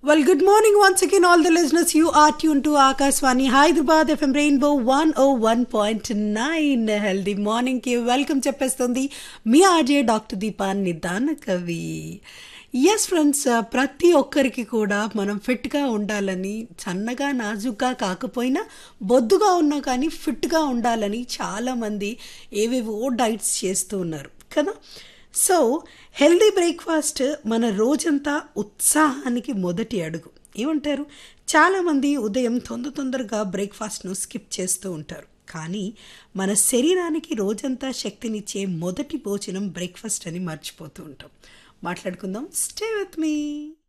Well, good morning once again, all the listeners. You are tuned to Akashwani Hyderabad FM Rainbow 101.9. Healthy morning కి welcome చెప్పేస్తుంది మీ RJ doctor Deepa నిదాన కవి ఎస్ friends ప్రతి ఒక్కరికి కూడా మనం ఫిట్గా ఉండాలని సన్నగా నాజుగ్గా కాకపోయినా బొద్దుగా ఉన్నా కానీ ఫిట్గా ఉండాలని చాలామంది ఏవేవో డైట్స్ చేస్తూ ఉన్నారు కదా సో హెల్దీ బ్రేక్ఫాస్ట్ మన రోజంతా ఉత్సాహానికి మొదటి అడుగు ఏమంటారు చాలామంది ఉదయం తొందర తొందరగా బ్రేక్ఫాస్ట్ను స్కిప్ చేస్తూ ఉంటారు కానీ మన శరీరానికి రోజంతా శక్తినిచ్చే మొదటి భోజనం బ్రేక్ఫాస్ట్ అని మర్చిపోతూ ఉంటాం మాట్లాడుకుందాం స్టే విత్ మీ